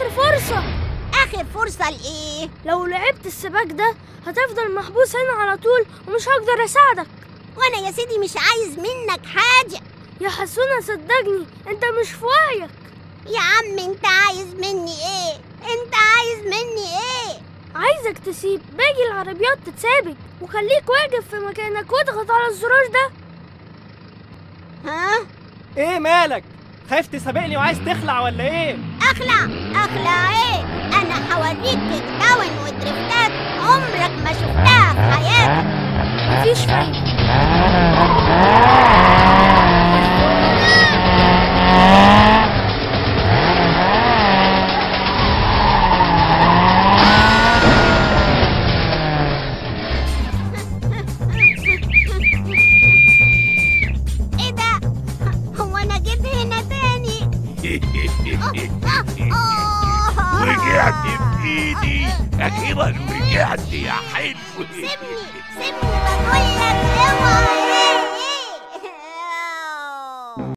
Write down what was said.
آخر فرصة اخر فرصة لايه لو لعبت السباق ده هتفضل محبوس هنا على طول ومش هقدر أساعدك وانا يا سيدي مش عايز منك حاجة يا حسونة صدقني انت مش في وعيك يا عم انت عايز مني ايه انت عايز مني ايه عايزك تسيب باقي العربيات تتسابق وخليك واقف في مكانك واضغط على الزرار ده ها ايه مالك خايف تسابقني وعايز تخلع ولا ايه اخلع اخلع ايه انا هوريك كيك داون ودريفتات عمرك ما شفتها في حياتك مفيش فايدة ايه ده هو انا جيت هنا تاني آه. رجعت بإيدي أخيرا رجعت يا حلو سيبني سيبني بقول لك اوعى